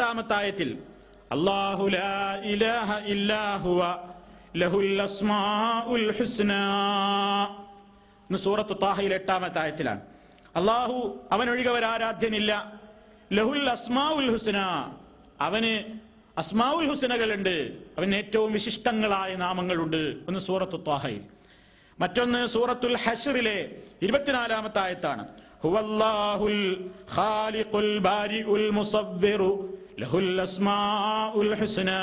എട്ടാമത്തെ ആയത്തിൽ അല്ലാഹു ലാ ഇലാഹ ഇല്ലാ ഹുവ ലഹുൽ അസ്മാഉൽ ഹുസ്നാ ഇന്ന് സൂറത്ത് താഹയിൽ എട്ടാമത്തെ ആയത്തിലാണ് അള്ളാഹു അവനൊഴികെ ഒരാരാധ്യനില്ല ലഹുൽ അസ്മാഉൽ ഹുസ്ന അവന് അസ്മാഉൽ ഹുസ്നകളുണ്ട് അവന് ഏറ്റവും വിശിഷ്ടങ്ങളായ നാമങ്ങളുണ്ട് ഒന്ന് സൂറത്ത് താഹയിൽ മറ്റൊന്ന് സൂറത്തുൽ ഹഷറിലെ ഇരുപത്തിനാലാമത്തെ ആയത്താണ് ഹുവല്ലാഹുൽ ഖാലിഖുൽ ബാരിഉൽ മുസവ്വിറു ലഹുൽ അസ്മാഉൽ ഹുസ്ന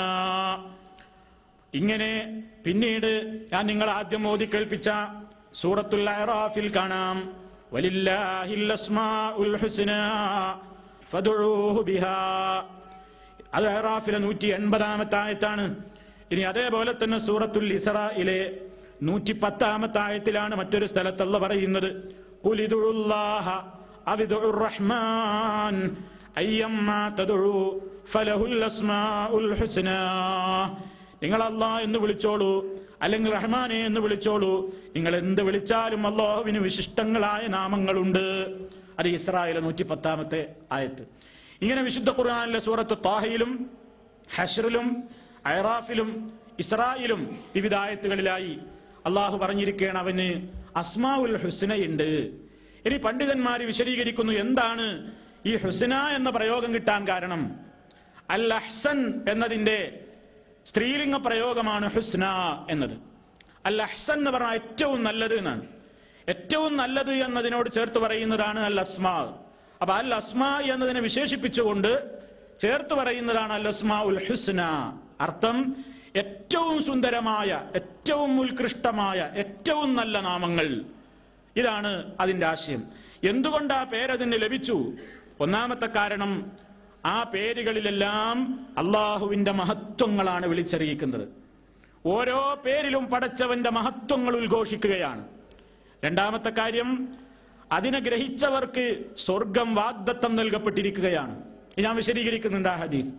ഇങ്ങനെ പിന്നീട് ഞാൻ നിങ്ങൾ ആദ്യം ഓതി കേൾപ്പിച്ച സൂറത്തുൽ അറാഫിൽ കാണാം വലില്ലാഹിൽ അസ്മാഉൽ ഹുസ്നാ ഫദ്ഉഹു ബിഹാ അത് അറാഫിലെ നൂറ്റി എൺപതാമത്തെ ആയത്താണ് ഇനി അതേപോലെ തന്നെ സൂറത്തുൽ ഇസ്രായിലെ നൂറ്റി പത്താമത്തെ ആയത്തിലാണ് മറ്റൊരു സ്ഥലത്തല്ല പറയുന്നത് ഖുലിദുല്ലാഹ അവിദുർ റഹ്മാൻ അയ്യമ്മാ തദ്ഉ ഫലഹുൽ അസ്മാഉൽ ഹുസ്നാ നിങ്ങൾ അല്ലാ എന്ന് വിളിച്ചോളൂ അല്ലെങ്കിൽ റഹ്മാനെ എന്ന് വിളിച്ചോളൂ നിങ്ങൾ എന്ത് വിളിച്ചാലും അള്ളാഹുവിന് വിശിഷ്ടങ്ങളായ നാമങ്ങളുണ്ട് അത് ഇസ്രായേൽ നൂറ്റി പത്താമത്തെ ആയത്ത് ഇങ്ങനെ വിശുദ്ധ ഖുർആാനിലെ സൂറത്ത് താഹയിലും ഹഷറിലും അയറാഫിലും ഇസ്രായിലും വിവിധ ആയത്തുകളിലായി അള്ളാഹു പറഞ്ഞിരിക്കുകയാണ് അവന് അസ്മാഉൽ ഹുസ്നയുണ്ട് ഇനി പണ്ഡിതന്മാർ വിശദീകരിക്കുന്നു എന്താണ് ഈ ഹുസ്ന എന്ന പ്രയോഗം കിട്ടാൻ കാരണം അൽ അഹ്സൻ എന്നതിന്റെ സ്ത്രീലിംഗ പ്രയോഗമാണ് ഹുസ്ന എന്നത് അൽ അഹ്സൻ എന്ന് പറഞ്ഞാൽ ഏറ്റവും നല്ലത് എന്നാണ് ഏറ്റവും നല്ലത് എന്നതിനോട് ചേർത്ത് പറയുന്നതാണ് അൽ അസ്മാ അപ്പൊ അൽ അസ്മാ എന്നതിനെ വിശേഷിപ്പിച്ചുകൊണ്ട് ചേർത്ത് പറയുന്നതാണ് അൽ അസ്മാ ഉൽ ഹുസ്ന അർത്ഥം ഏറ്റവും സുന്ദരമായ ഏറ്റവും ഉത്കൃഷ്ടമായ ഏറ്റവും നല്ല നാമങ്ങൾ ഇതാണ് അതിന്റെ ആശയം എന്തുകൊണ്ട് ആ പേരതിന് ലഭിച്ചു ഒന്നാമത്തെ കാരണം ആ പേരുകളിലെല്ലാം അള്ളാഹുവിന്റെ മഹത്വങ്ങളാണ് വിളിച്ചറിയിക്കുന്നത് ഓരോ പേരിലും പടച്ചവന്റെ മഹത്വങ്ങൾ ഉദ്ഘോഷിക്കുകയാണ് രണ്ടാമത്തെ കാര്യം അതിനെ ഗ്രഹിച്ചവർക്ക് സ്വർഗം വാഗ്ദത്തം നൽകപ്പെട്ടിരിക്കുകയാണ് ഇത് ഞാൻ വിശദീകരിക്കുന്നുണ്ട് ആ ഹദീസ്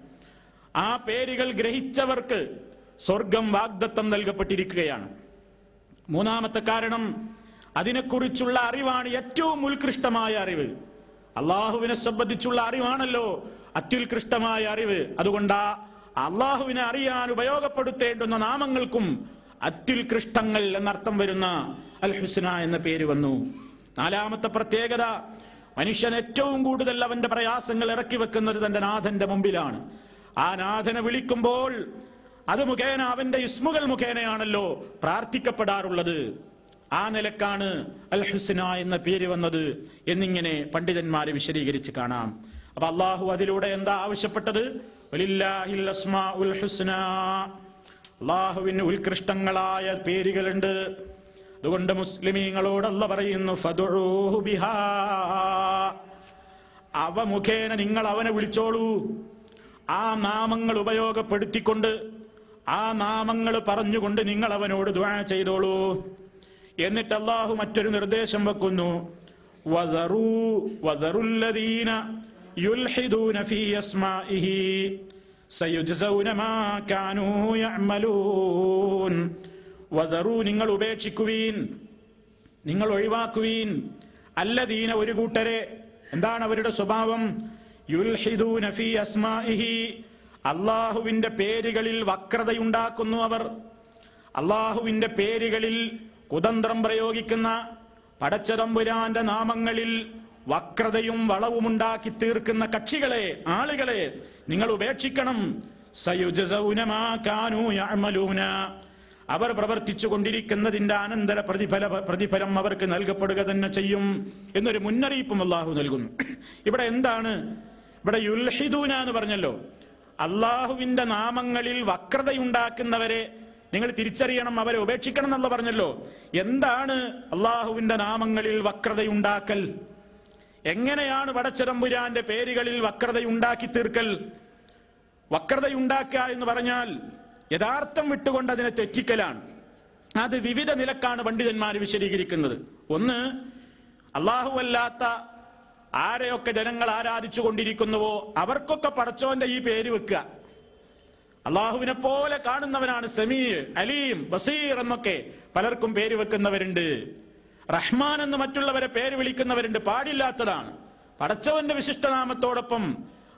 ആ പേരുകൾ ഗ്രഹിച്ചവർക്ക് സ്വർഗം വാഗ്ദത്തം നൽകപ്പെട്ടിരിക്കുകയാണ് മൂന്നാമത്തെ കാരണം അതിനെക്കുറിച്ചുള്ള അറിവാണ് ഏറ്റവും ഉത്കൃഷ്ടമായ അറിവ് അള്ളാഹുവിനെ സംബന്ധിച്ചുള്ള അറിവാണല്ലോ അത്യുത്കൃഷ്ടമായ അറിവ് അതുകൊണ്ട് ആ അള്ളാഹുവിനെ അറിയാൻ ഉപയോഗപ്പെടുത്തേണ്ടുന്ന നാമങ്ങൾക്കും അത്യുത്കൃഷ്ടങ്ങൾ എന്നർത്ഥം വരുന്ന അൽ ഹുസ്ന എന്ന പേര് വന്നു നാലാമത്തെ പ്രത്യേകത മനുഷ്യൻ ഏറ്റവും കൂടുതൽ അവന്റെ പ്രയാസങ്ങൾ ഇറക്കി വെക്കുന്നത് തന്റെ നാഥന്റെ മുമ്പിലാണ് ആ നാഥനെ വിളിക്കുമ്പോൾ അത് മുഖേന അവന്റെ ഇസ്മുകൾ മുഖേനയാണല്ലോ പ്രാർത്ഥിക്കപ്പെടാറുള്ളത് ആ നിലക്കാണ് അൽ ഹുസ്ന എന്ന പേര് വന്നത് എന്നിങ്ങനെ പണ്ഡിതന്മാരെ വിശദീകരിച്ച് കാണാം അപ്പൊ അള്ളാഹു അതിലൂടെ എന്താ ആവശ്യപ്പെട്ടത് വലില്ലാഹിൽ അസ്മാഉൽ ഹുസ്ന അള്ളാഹുവിന് ഉത്കൃഷ്ടങ്ങളായ പേരുകളുണ്ട് അതുകൊണ്ട് മുസ്ലിമീങ്ങളോട് അല്ല പറയുന്നു ഫദ്ഉഹു ബിഹാ അവ മുഖേന നിങ്ങൾ അവനെ വിളിച്ചോളൂ ആ നാമങ്ങൾ ഉപയോഗപ്പെടുത്തിക്കൊണ്ട് ആ നാമങ്ങൾ പറഞ്ഞുകൊണ്ട് നിങ്ങൾ അവനോട് ദുആ ചെയ്തോളൂ എന്നിട്ട് അള്ളാഹു മറ്റൊരു നിർദ്ദേശം വെക്കുന്നു വദറൂ വദറുല്ലദീന യുൽഹിദൂന ഫീ അസ്മാഇഹി സയുജ്സൗന മാ കാനൂ യഅമലൂൻ വദറൂ നിങ്ങൾ ഉപേക്ഷിക്കുവീൻ നിങ്ങൾ ഒഴിവാക്കുവീൻ അല്ലദീന ഒരു കൂട്ടരെ എന്താണ് അവരുടെ സ്വഭാവം യുൽഹിദൂന ഫീ അസ്മാഇഹി അള്ളാഹുവിന്റെ പേരുകളിൽ വക്രതയുണ്ടാക്കുന്നു അവർ അള്ളാഹുവിന്റെ പേരുകളിൽ കുതന്ത്രം പ്രയോഗിക്കുന്ന പടച്ചതമ്പുരാന്റെ നാമങ്ങളിൽ വക്രതയും വളവുമുണ്ടാക്കി തീർക്കുന്ന കക്ഷികളെ ആളുകളെ നിങ്ങൾ ഉപേക്ഷിക്കണം സയുജസൗന മാ കാനൂ യഅമലൂന അവർ പ്രവർത്തിച്ചു കൊണ്ടിരിക്കുന്നതിന്റെ അനന്തര പ്രതിഫല പ്രതിഫലം അവർക്ക് നൽകപ്പെടുക തന്നെ ചെയ്യും എന്നൊരു മുന്നറിയിപ്പും അള്ളാഹു നൽകുന്നു ഇവിടെ എന്താണ് ഇവിടെ യുൽഹിദൂന എന്ന് പറഞ്ഞല്ലോ അള്ളാഹുവിന്റെ നാമങ്ങളിൽ വക്രതയുണ്ടാക്കുന്നവരെ നിങ്ങൾ തിരിച്ചറിയണം അവരെ ഉപേക്ഷിക്കണം എന്നുള്ള പറഞ്ഞല്ലോ എന്താണ് അള്ളാഹുവിന്റെ നാമങ്ങളിൽ വക്രതയുണ്ടാക്കൽ എങ്ങനെയാണ് വടച്ചതമ്പുരാന്റെ പേരുകളിൽ വക്രതയുണ്ടാക്കി തീർക്കൽ വക്രതയുണ്ടാക്കുക എന്ന് പറഞ്ഞാൽ യഥാർത്ഥം വിട്ടുകൊണ്ട് അതിനെ തെറ്റിക്കലാണ് അത് വിവിധ നിലക്കാണ് പണ്ഡിതന്മാർ വിശദീകരിക്കുന്നത് ഒന്ന് അല്ലാത്ത ആരെയൊക്കെ ജനങ്ങൾ ആരാധിച്ചു കൊണ്ടിരിക്കുന്നുവോ അവർക്കൊക്കെ പടച്ചോന്റെ ഈ പേര് വെക്കുക അള്ളാഹുവിനെ പോലെ കാണുന്നവനാണ് സമീർ അലീം ബസീർ എന്നൊക്കെ പലർക്കും പേര് വെക്കുന്നവരുണ്ട് റഹ്മാൻ എന്ന് മറ്റുള്ളവരെ പേര് വിളിക്കുന്നവരുണ്ട് പാടില്ലാത്തതാണ് പടച്ചവന്റെ വിശിഷ്ടനാമത്തോടൊപ്പം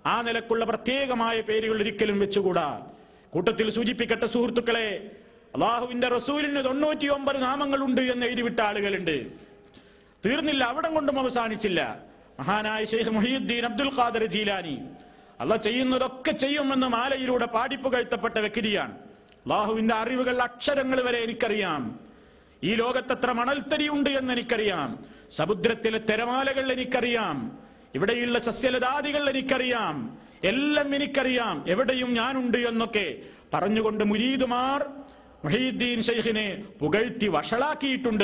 ആ നിലക്കുള്ള പ്രത്യേകമായ പേരുകൾ ഒരിക്കലും വെച്ചുകൂടാ കൂട്ടത്തിൽ സൂചിപ്പിക്കട്ടെ സുഹൃത്തുക്കളെ അള്ളാഹുവിന്റെ റസൂലിന് തൊണ്ണൂറ്റി ഒമ്പത് നാമങ്ങളുണ്ട് എന്ന് എഴുതിവിട്ട ആളുകളുണ്ട് തീർന്നില്ല അവിടം കൊണ്ടും അവസാനിച്ചില്ല മഹാനായ ഷെയ്ഖ് മുഹീദ്ദീൻ അബ്ദുൽ ഖാദർ ജീലാനി അല്ല ചെയ്യുന്നതൊക്കെ ചെയ്യുമെന്ന് മാലയിലൂടെ പാടിപ്പുകഴ്ത്തപ്പെട്ട വ്യക്തിയാണ് അള്ളാഹുവിന്റെ അറിവുകൾ അക്ഷരങ്ങൾ വരെ എനിക്കറിയാം ഈ ലോകത്തത്ര മണൽത്തരിയുണ്ട് എന്ന് എനിക്കറിയാം സമുദ്രത്തിലെ തിരമാലകൾ എനിക്കറിയാം ഇവിടെയുള്ള സസ്യലതാദികൾ എനിക്കറിയാം എല്ലാം എനിക്കറിയാം എവിടെയും ഞാനുണ്ട് എന്നൊക്കെ പറഞ്ഞുകൊണ്ട് മുരീദുമാർ മുഹീദ്ദീൻ ഷെയ്ഖിനെ പുകഴ്ത്തി വഷളാക്കിയിട്ടുണ്ട്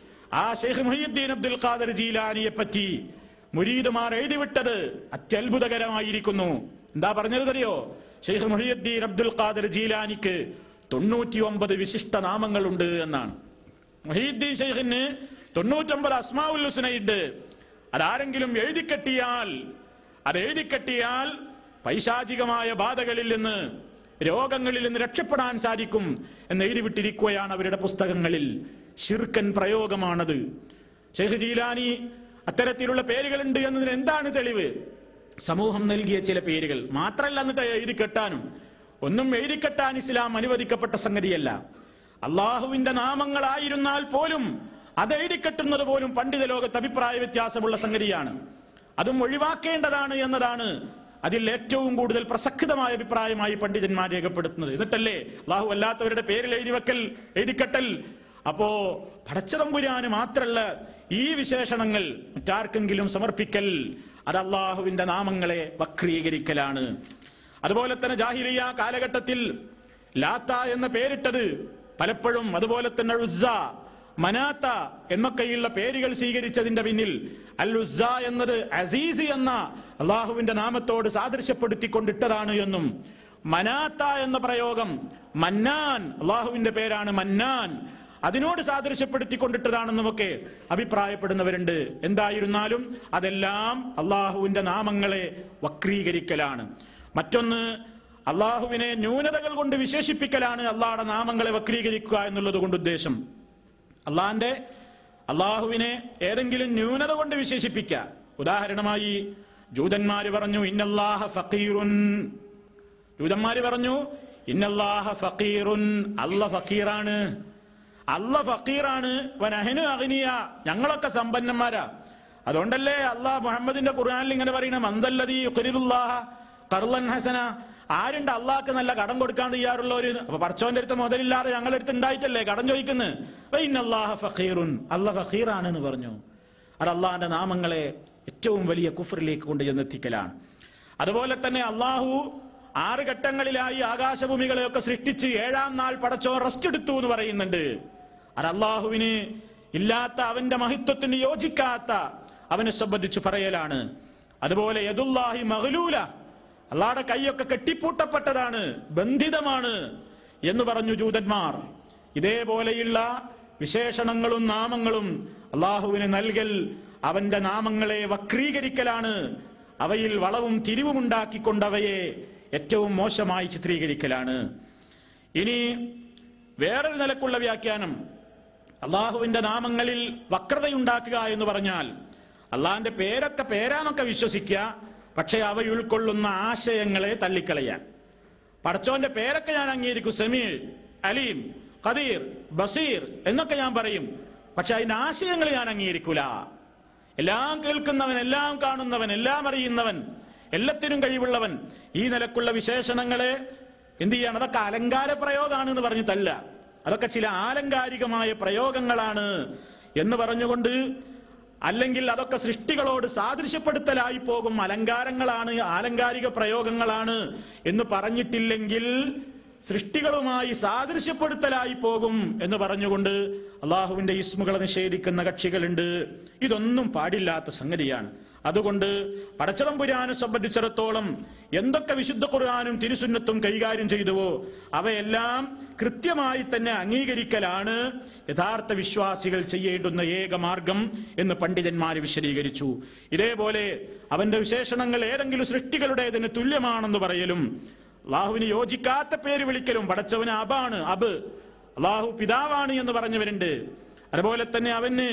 ആ ഷെയ്ഖ് മുഹീദ്ദീൻ അബ്ദുൽ ഖാദർ ജീലാനിയെ പറ്റി മുരീദുമാർ എഴുതിവിട്ടത് അത്യത്ഭുതകരമായിരിക്കുന്നു എന്താ പറഞ്ഞതറിയോ ഷെയ്ഖ് മുഹീദ്ദീൻ അബ്ദുൽ ഖാദർ ജീലാനിക്ക് തൊണ്ണൂറ്റി ഒമ്പത് വിശിഷ്ട നാമങ്ങളുണ്ട് എന്നാണ് മുഹീദ്ദീൻ ഷെയ്ഖിന് തൊണ്ണൂറ്റൊമ്പത് അസ്മാഉൽ ഹുസ്നയുണ്ട് അതാരെങ്കിലും എഴുതിക്കെട്ടിയാൽ അത് എഴുതിക്കെട്ടിയാൽ പൈശാചികമായ ബാധകളിൽ നിന്ന് രോഗങ്ങളിൽ നിന്ന് രക്ഷപ്പെടാൻ സാധിക്കും എന്ന് എഴുതിവിട്ടിരിക്കുകയാണ് അവരുടെ പുസ്തകങ്ങളിൽ ശിർക്കൻ പ്രയോഗമാണത് ഷെയ്ഖ് ജീലാനി അത്തരത്തിലുള്ള പേരുകളുണ്ട് എന്നതിന് എന്താണ് തെളിവ് സമൂഹം നൽകിയ ചില പേരുകൾ മാത്രല്ല എന്നിട്ട് എഴുതി കെട്ടാനും ഒന്നും എഴുതി കെട്ടാൻ ഇസ്ലാം അനുവദിക്കപ്പെട്ട സംഗതിയല്ല അള്ളാഹുവിന്റെ നാമങ്ങളായിരുന്നാൽ പോലും അത് എഴുതി കെട്ടുന്നത് പോലും പണ്ഡിത ലോകത്ത് അഭിപ്രായ വ്യത്യാസമുള്ള സംഗതിയാണ് അതും ഒഴിവാക്കേണ്ടതാണ് എന്നതാണ് അതിൽ ഏറ്റവും കൂടുതൽ പ്രസക്തമായ അഭിപ്രായമായി പണ്ഡിതന്മാർ രേഖപ്പെടുത്തുന്നത് എന്നിട്ടല്ലേ അള്ളാഹു അല്ലാത്തവരുടെ പേരിൽ എഴുതി വെക്കൽ എഴുതിക്കട്ടൽ അപ്പോ പടച്ചതമ്പുരാന് മാത്രല്ല ഈ വിശേഷണങ്ങൾ മറ്റാർക്കെങ്കിലും സമർപ്പിക്കൽ അത് അള്ളാഹുവിന്റെ നാമങ്ങളെ വക്രീകരിക്കലാണ് അതുപോലെ തന്നെ ജാഹിലിയ കാലഘട്ടത്തിൽ ലാത്ത എന്ന പേരിട്ടത് പലപ്പോഴും അതുപോലെ തന്നെ ഉസ്സ മനാത്ത എന്നൊക്കെയുള്ള പേരുകൾ സ്വീകരിച്ചതിന്റെ പിന്നിൽ അൽ ഉസ്സ എന്നത് അസീസ് എന്ന അള്ളാഹുവിന്റെ നാമത്തോട് സാദൃശ്യപ്പെടുത്തിക്കൊണ്ടിട്ടതാണ് എന്നും മനാത്ത എന്ന പ്രയോഗം മന്നാൻ അള്ളാഹുവിന്റെ പേരാണ് മന്നാൻ അതിനോട് സാദൃശ്യപ്പെടുത്തിക്കൊണ്ടിട്ടതാണെന്നുമൊക്കെ അഭിപ്രായപ്പെടുന്നവരുണ്ട് എന്തായിരുന്നാലും അതെല്ലാം അള്ളാഹുവിന്റെ നാമങ്ങളെ വക്രീകരിക്കലാണ് മറ്റൊന്ന് അള്ളാഹുവിനെ ന്യൂനതകൾ കൊണ്ട് വിശേഷിപ്പിക്കലാണ് അള്ളാഹുടെ നാമങ്ങളെ വക്രീകരിക്കുക എന്നുള്ളത് കൊണ്ട് ഉദ്ദേശം അള്ളാന്റെ അള്ളാഹുവിനെ ഏതെങ്കിലും ന്യൂനത കൊണ്ട് വിശേഷിപ്പിക്കുക ഉദാഹരണമായി ജൂതന്മാര് പറഞ്ഞു ഇന്നല്ലാഹ ഫക്കീറുൻ ജൂതന്മാര് പറഞ്ഞു ഇന്നല്ലാഹ ഫക്കീറുൻ അല്ല ഫക്കീറാണ് അല്ല ഫക്കീറാണ് വനഹനു അഗ്നിയ ഞങ്ങളൊക്കെ സമ്പന്നന്മാരാ അതുകൊണ്ടല്ലേ അള്ളാഹ് മുഹമ്മദിന്റെ ഖുർആനിൽ ഇങ്ങനെ പറയണ മന്ദല്ലതി ഖുരിലുല്ലാഹ കർലൻ ഹസന ആരുണ്ട് അള്ളാഹ്ക്ക് നല്ല കടം കൊടുക്കാൻ തയ്യാറുള്ളവര് അപ്പൊ പടച്ചോന്റെ അടുത്ത് മുതലില്ലാതെ ഞങ്ങളുടെ അടുത്ത് ഉണ്ടായിട്ടല്ലേ കടം ചോദിക്കുന്നത് ഫഖീറുൻ അല്ല ഫഖീറാണ് എന്ന് പറഞ്ഞു അത് അള്ളാഹിന്റെ നാമങ്ങളെ ഏറ്റവും വലിയ കുഫറിലേക്ക് കൊണ്ട് ചെന്നെത്തിക്കലാണ് അതുപോലെ തന്നെ അള്ളാഹു ആറ് ഘട്ടങ്ങളിലായി ആകാശഭൂമികളെയൊക്കെ സൃഷ്ടിച്ച് ഏഴാം നാൾ പടച്ചോ റെസ്റ്റ് എടുത്തു എന്ന് പറയുന്നുണ്ട് അത് അള്ളാഹുവിന് ഇല്ലാത്ത അവന്റെ മഹിത്വത്തിന് യോജിക്കാത്ത അവനെ സംബന്ധിച്ച് പറയലാണ് അതുപോലെ യദുല്ലാഹി മഹലൂല അള്ളാടെ കൈയൊക്കെ കെട്ടിപ്പൂട്ടപ്പെട്ടതാണ് ബന്ധിതമാണ് എന്ന് പറഞ്ഞു ജൂതന്മാർ ഇതേപോലെയുള്ള വിശേഷണങ്ങളും നാമങ്ങളും അള്ളാഹുവിന് നൽകൽ അവന്റെ നാമങ്ങളെ വക്രീകരിക്കലാണ് അവയിൽ വളവും തിരിവുമുണ്ടാക്കിക്കൊണ്ടവയെ ഏറ്റവും മോശമായി ചിത്രീകരിക്കലാണ് ഇനി വേറൊരു നിലക്കുള്ള വ്യാഖ്യാനം അള്ളാഹുവിന്റെ നാമങ്ങളിൽ വക്രതയുണ്ടാക്കുക എന്ന് പറഞ്ഞാൽ അള്ളാഹിന്റെ പേരൊക്കെ പേരാന്നൊക്കെ വിശ്വസിക്കുക പക്ഷെ അവ ഉൾക്കൊള്ളുന്ന ആശയങ്ങളെ തള്ളിക്കളയാൻ പടച്ചോന്റെ പേരൊക്കെ ഞാൻ അംഗീകരിക്കും സമീർ അലീം ഖദീർ ബസീർ എന്നൊക്കെ ഞാൻ പറയും പക്ഷെ അതിന്റെ ആശയങ്ങൾ ഞാൻ അംഗീകരിക്കൂല എല്ലാം കേൾക്കുന്നവൻ എല്ലാം കാണുന്നവൻ എല്ലാം അറിയുന്നവൻ എല്ലാത്തിനും കഴിവുള്ളവൻ ഈ നിലക്കുള്ള വിശേഷണങ്ങളെ എന്ത് ചെയ്യണം അതൊക്കെ അലങ്കാര പ്രയോഗമാണ് എന്ന് പറഞ്ഞ് തല്ല അതൊക്കെ ചില ആലങ്കാരികമായ പ്രയോഗങ്ങളാണ് എന്ന് പറഞ്ഞുകൊണ്ട് അല്ലെങ്കിൽ അതൊക്കെ സൃഷ്ടികളോട് സാദൃശ്യപ്പെടുത്തലായി പോകും അലങ്കാരങ്ങളാണ് ആലങ്കാരിക പ്രയോഗങ്ങളാണ് എന്ന് പറഞ്ഞിട്ടില്ലെങ്കിൽ സൃഷ്ടികളുമായി സാദൃശ്യപ്പെടുത്തലായി പോകും എന്ന് പറഞ്ഞുകൊണ്ട് അള്ളാഹുവിന്റെ ഇസ്മുകളെ നിഷേധിക്കുന്ന കക്ഷികളുണ്ട് ഇതൊന്നും പാടില്ലാത്ത സംഗതിയാണ് അതുകൊണ്ട് പടച്ചതമ്പുരാനെ സംബന്ധിച്ചിടത്തോളം എന്തൊക്കെ വിശുദ്ധ ഖുർആാനും തിരുസുന്നത്തും കൈകാര്യം ചെയ്തുവോ അവയെല്ലാം കൃത്യമായി തന്നെ അംഗീകരിക്കലാണ് യഥാർത്ഥ വിശ്വാസികൾ ചെയ്യേണ്ടുന്ന ഏക മാർഗം എന്ന് പണ്ഡിതന്മാർ വിശദീകരിച്ചു ഇതേപോലെ അവന്റെ വിശേഷണങ്ങൾ ഏതെങ്കിലും സൃഷ്ടികളുടേതിന് തുല്യമാണെന്ന് പറയലും അള്ളാഹുവിന് യോജിക്കാത്ത പേര് വിളിക്കലും പടച്ചവന് അബാണ് അബ് അള്ളാഹു പിതാവാണ് എന്ന് പറഞ്ഞവരുണ്ട് അതുപോലെ തന്നെ അവന്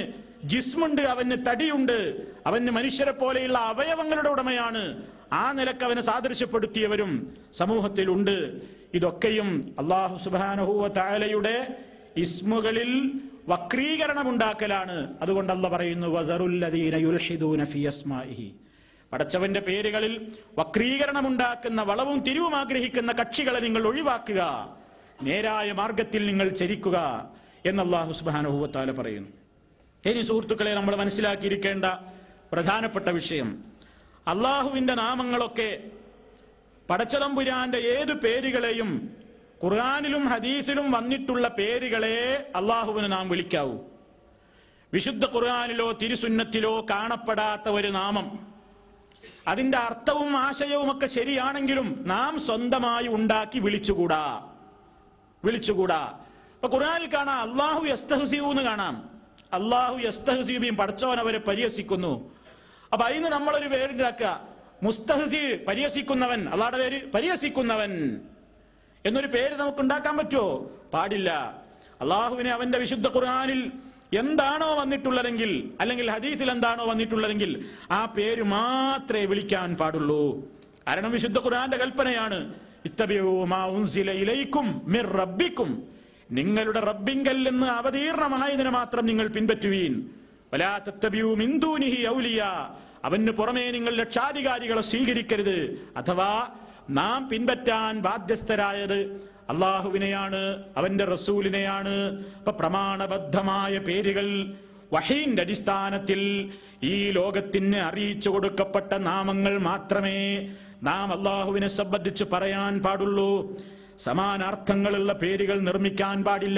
ജിസ്മുണ്ട് അവന് തടിയുണ്ട് അവന് മനുഷ്യരെ പോലെയുള്ള അവയവങ്ങളുടെ ഉടമയാണ് ആ നിലക്ക് അവനെ സാദൃശ്യപ്പെടുത്തിയവരും സമൂഹത്തിലുണ്ട് ഇതൊക്കെയും അള്ളാഹു സുബാനഹുവ താലയുടെ ഇസ്മുകളിൽ വക്രീകരണം ഉണ്ടാക്കലാണ് അതുകൊണ്ട് അല്ല പറയുന്നു വദറുല്ലദീന യുൽഹിദൂന ഫി അസ്മാഇഹി പടച്ചവന്റെ പേരുകളിൽ വക്രീകരണം ഉണ്ടാക്കുന്ന വളവും തിരിവും ആഗ്രഹിക്കുന്ന കക്ഷികളെ നിങ്ങൾ ഒഴിവാക്കുക നേരായ മാർഗത്തിൽ നിങ്ങൾ ചരിക്കുക എന്ന് അള്ളാഹു സുബാനുഭവത്താല പറയുന്നു ഇനി സുഹൃത്തുക്കളെ നമ്മൾ മനസ്സിലാക്കിയിരിക്കേണ്ട പ്രധാനപ്പെട്ട വിഷയം അള്ളാഹുവിന്റെ നാമങ്ങളൊക്കെ പടച്ചതമ്പുരാന്റെ ഏത് പേരുകളെയും ഖുർആാനിലും ഹദീസിലും വന്നിട്ടുള്ള പേരുകളെ അള്ളാഹുവിന് നാം വിളിക്കാവൂ വിശുദ്ധ ഖുർആാനിലോ തിരുസുന്നത്തിലോ കാണപ്പെടാത്ത ഒരു നാമം അതിന്റെ അർത്ഥവും ആശയവും ഒക്കെ ശരിയാണെങ്കിലും നാം സ്വന്തമായി ഉണ്ടാക്കി വിളിച്ചുകൂടാ വിളിച്ചുകൂടാ അപ്പൊ ഖുർആനിൽ കാണാം അള്ളാഹു യസ്തഹസീബു എന്ന് കാണാം അള്ളാഹു യസ്തഹസീബിയും പടച്ചോൻ അവരെ പരിഹസിക്കുന്നു അപ്പൊ അതിന് നമ്മളൊരു പേരുണ്ടാക്കുക മുസ്തഹസി പരിഹസിക്കുന്നവൻ അള്ളാഹുടെ പേര് പരിഹസിക്കുന്നവൻ എന്നൊരു പേര് നമുക്ക് ഉണ്ടാക്കാൻ പറ്റുമോ പാടില്ല അള്ളാഹുവിനെ അവന്റെ വിശുദ്ധ ഖുർആനിൽ എന്താണോ വന്നിട്ടുള്ളതെങ്കിൽ അല്ലെങ്കിൽ ഹദീസിൽ എന്താണോ വന്നിട്ടുള്ളതെങ്കിൽ ആ പേര് മാത്രമേ വിളിക്കാൻ പാടുള്ളൂ കാരണം വിശുദ്ധ ഖുർആന്റെ കൽപ്പനയാണ് ഇത്തബിഊ മാ ഉൻസില ഇലൈക്കും മിർ റബ്ബിക്കും നിങ്ങളുടെ റബ്ബിങ്കൽ നിന്ന് അവതീർണമായതിനെ മാത്രം നിങ്ങൾ പിൻപറ്റുവീൻ വലാ തത്തബിഊ മിൻ ദൂനിഹി ഔലിയ അവന് പുറമേ നിങ്ങൾ രക്ഷാധികാരികളെ സ്വീകരിക്കരുത് അഥവാ നാം പിൻപറ്റാൻ ബാധ്യസ്ഥരായത് അള്ളാഹുവിനെയാണ് അവന്റെ റസൂലിനെയാണ് ഇപ്പൊ പ്രമാണബദ്ധമായ പേരുകൾ വഹീന്റെ അടിസ്ഥാനത്തിൽ ഈ ലോകത്തിന് അറിയിച്ചു കൊടുക്കപ്പെട്ട നാമങ്ങൾ മാത്രമേ നാം അള്ളാഹുവിനെ സംബന്ധിച്ച് പറയാൻ പാടുള്ളൂ സമാനാർത്ഥങ്ങളുള്ള പേരുകൾ നിർമ്മിക്കാൻ പാടില്ല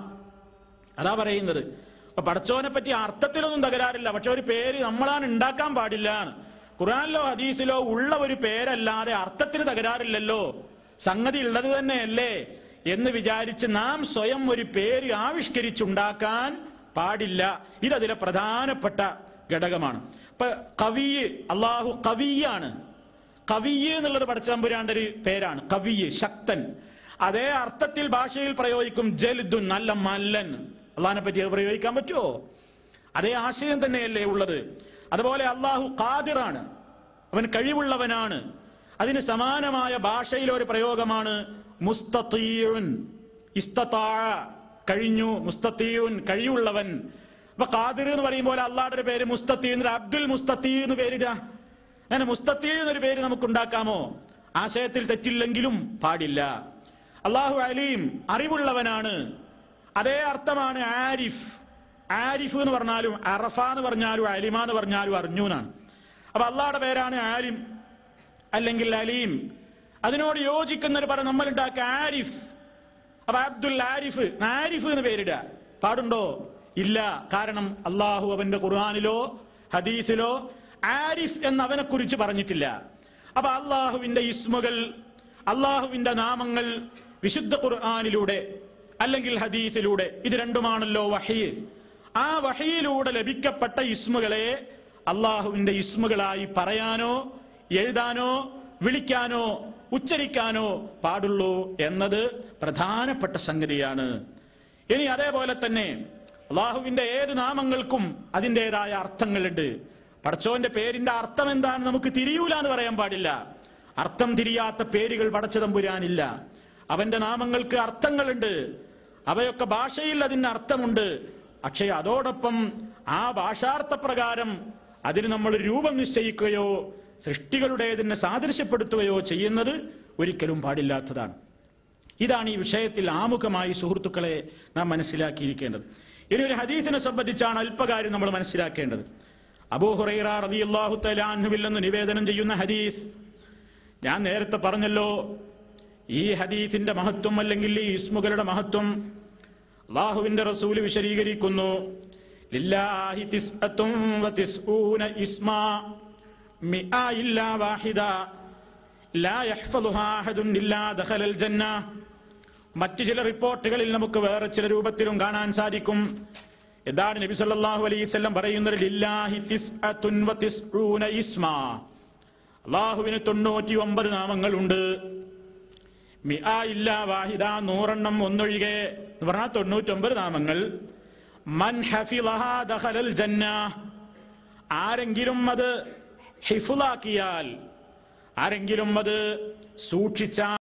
അതാ പറയുന്നത് അപ്പൊ പടച്ചോനെ പറ്റി അർത്ഥത്തിലൊന്നും തകരാറില്ല പക്ഷെ ഒരു പേര് നമ്മളാണ് ഉണ്ടാക്കാൻ പാടില്ല ഖുറാനിലോ ഹദീസിലോ ഉള്ള ഒരു പേരല്ലാതെ അർത്ഥത്തിന് തകരാറില്ലല്ലോ സംഗതി ഉള്ളത് തന്നെയല്ലേ എന്ന് വിചാരിച്ച് നാം സ്വയം ഒരു പേര് ആവിഷ്കരിച്ചുണ്ടാക്കാൻ പാടില്ല ഇതതിലെ പ്രധാനപ്പെട്ട ഘടകമാണ് ഇപ്പൊ കവിയ് അള്ളാഹു കവിയാണ് കവിയ് എന്നുള്ളത് പടച്ചതമ്പുരാന്റെ ഒരു പേരാണ് കവിയ് ശക്തൻ അതേ അർത്ഥത്തിൽ ഭാഷയിൽ പ്രയോഗിക്കും ജൽദുൻ നല്ല മല്ലൻ അള്ളഹാനെ പറ്റി അത് പ്രയോഗിക്കാൻ പറ്റുമോ അതേ ആശയം തന്നെയല്ലേ ഉള്ളത് അതുപോലെ അള്ളാഹു ഖാദിറാണ് അവൻ കഴിവുള്ളവനാണ് അതിന് സമാനമായ ഭാഷയിലെ ഒരു പ്രയോഗമാണ് മുസ്തീയുൻ ഇസ്തതാ കഴിഞ്ഞു മുസ്തീയുൻ കഴിവുള്ളവൻ അപ്പൊ ഖാദിർ എന്ന് പറയുമ്പോൾ അള്ളാഹുടെ ഒരു പേര് മുസ്തത്തി എന്ന് അബ്ദുൽ മുസ്തത്തി എന്ന് പേരിടുക അങ്ങനെ മുസ്തത്തി എന്നൊരു പേര് നമുക്ക് ഉണ്ടാക്കാമോ ആശയത്തിൽ തെറ്റില്ലെങ്കിലും പാടില്ല അള്ളാഹു അലീം അറിവുള്ളവനാണ് അതേ അർത്ഥമാണ് ആരിഫ് ആരിഫ് എന്ന് പറഞ്ഞാലും അറഫ എന്ന് പറഞ്ഞാലും അലിമ എന്ന് പറഞ്ഞാലും അറിഞ്ഞു എന്നാണ് അപ്പൊ അള്ളാഹുടെ പേരാണ് ആലിം അല്ലെങ്കിൽ അലീം അതിനോട് യോജിക്കുന്ന ഒരു പറ നമ്മൾ ഉണ്ടാക്കുക ആരിഫ് അപ്പൊ അബ്ദുൽ ആരിഫ് ആരിഫ് എന്ന് പേരിടുക പാടുണ്ടോ ഇല്ല കാരണം അള്ളാഹു അവന്റെ ഖുർആാനിലോ ഹദീസിലോ ആരിഫ് എന്ന് അവനെ കുറിച്ച് പറഞ്ഞിട്ടില്ല അപ്പൊ അള്ളാഹുവിന്റെ ഇസ്മുകൾ അള്ളാഹുവിന്റെ നാമങ്ങൾ വിശുദ്ധ ഖുർആാനിലൂടെ അല്ലെങ്കിൽ ഹദീസിലൂടെ ഇത് രണ്ടുമാണല്ലോ വഹീ ആ വഹയിലൂടെ ലഭിക്കപ്പെട്ട ഇസ്മുകളെ അള്ളാഹുവിന്റെ ഇസ്മുകളായി പറയാനോ എഴുതാനോ വിളിക്കാനോ ഉച്ചരിക്കാനോ പാടുള്ളൂ എന്നത് പ്രധാനപ്പെട്ട സംഗതിയാണ് ഇനി അതേപോലെ തന്നെ അള്ളാഹുവിന്റെ ഏത് നാമങ്ങൾക്കും അതിൻ്റെതായ അർത്ഥങ്ങളുണ്ട് പടച്ചോന്റെ പേരിന്റെ അർത്ഥം എന്താണ് നമുക്ക് തിരിയൂല എന്ന് പറയാൻ പാടില്ല അർത്ഥം തിരിയാത്ത പേരുകൾ പടച്ചതമ്പുരാനില്ല അവന്റെ നാമങ്ങൾക്ക് അർത്ഥങ്ങളുണ്ട് അവയൊക്കെ ഭാഷയിൽ അതിന് അർത്ഥമുണ്ട് പക്ഷേ അതോടൊപ്പം ആ ഭാഷാർത്ഥ പ്രകാരം അതിന് നമ്മൾ രൂപം നിശ്ചയിക്കുകയോ സൃഷ്ടികളുടേതിനെ സാദൃശ്യപ്പെടുത്തുകയോ ചെയ്യുന്നത് ഒരിക്കലും പാടില്ലാത്തതാണ് ഇതാണ് ഈ വിഷയത്തിൽ ആമുഖമായി സുഹൃത്തുക്കളെ നാം മനസ്സിലാക്കിയിരിക്കേണ്ടത് ഇനി ഒരു ഹദീസിനെ സംബന്ധിച്ചാണ് അല്പകാര്യം നമ്മൾ മനസ്സിലാക്കേണ്ടത് അബൂഹുറൈറ റളിയല്ലാഹു തആല അൻഹുവിൽ നിന്ന് നിവേദനം ചെയ്യുന്ന ഹദീസ് ഞാൻ നേരത്തെ പറഞ്ഞല്ലോ ഈ ഹദീസിന്റെ മഹത്വം അല്ലെങ്കിൽ ഈ ഇസ്മുകളുടെ മഹത്വം അള്ളാഹുവിന്റെ റസൂല് വിശദീകരിക്കുന്നു ലില്ലാഹി തിസ്അത്തും വതിസ്ഊന ഇസ്മാ മിആ ഇല്ലാ വാഹിദ ലാ യഹ്ഫളുഹാ അഹദുൻ ഇല്ലാ ദഖലൽ ജന്ന മറ്റു ചില റിപ്പോർട്ടുകളിൽ നമുക്ക് വേറെ ചില രൂപത്തിലും കാണാൻ സാധിക്കും എന്താണ് നബി സല്ലല്ലാഹു അലൈഹി വസല്ലം പറയുന്നത് ലില്ലാഹി തിസ്അത്തുൻ വതിസ്ഊന ഇസ്മാ അള്ളാഹുവിന് തൊണ്ണൂറ്റി ഒമ്പത് നാമങ്ങളുണ്ട് മിആ ഇല്ല വാഹിദ നൂറെണ്ണം ഒന്നൊഴികെ എന്ന് പറഞ്ഞാൽ തൊണ്ണൂറ്റൊമ്പത് നാമങ്ങൾ മൻ ഹഫിളഹാ ദഖലൽ ജന്ന ആരെങ്കിലും അത് ഹിഫുലാക്കിയാൽ ആരെങ്കിലും അത് സൂക്ഷിച്ച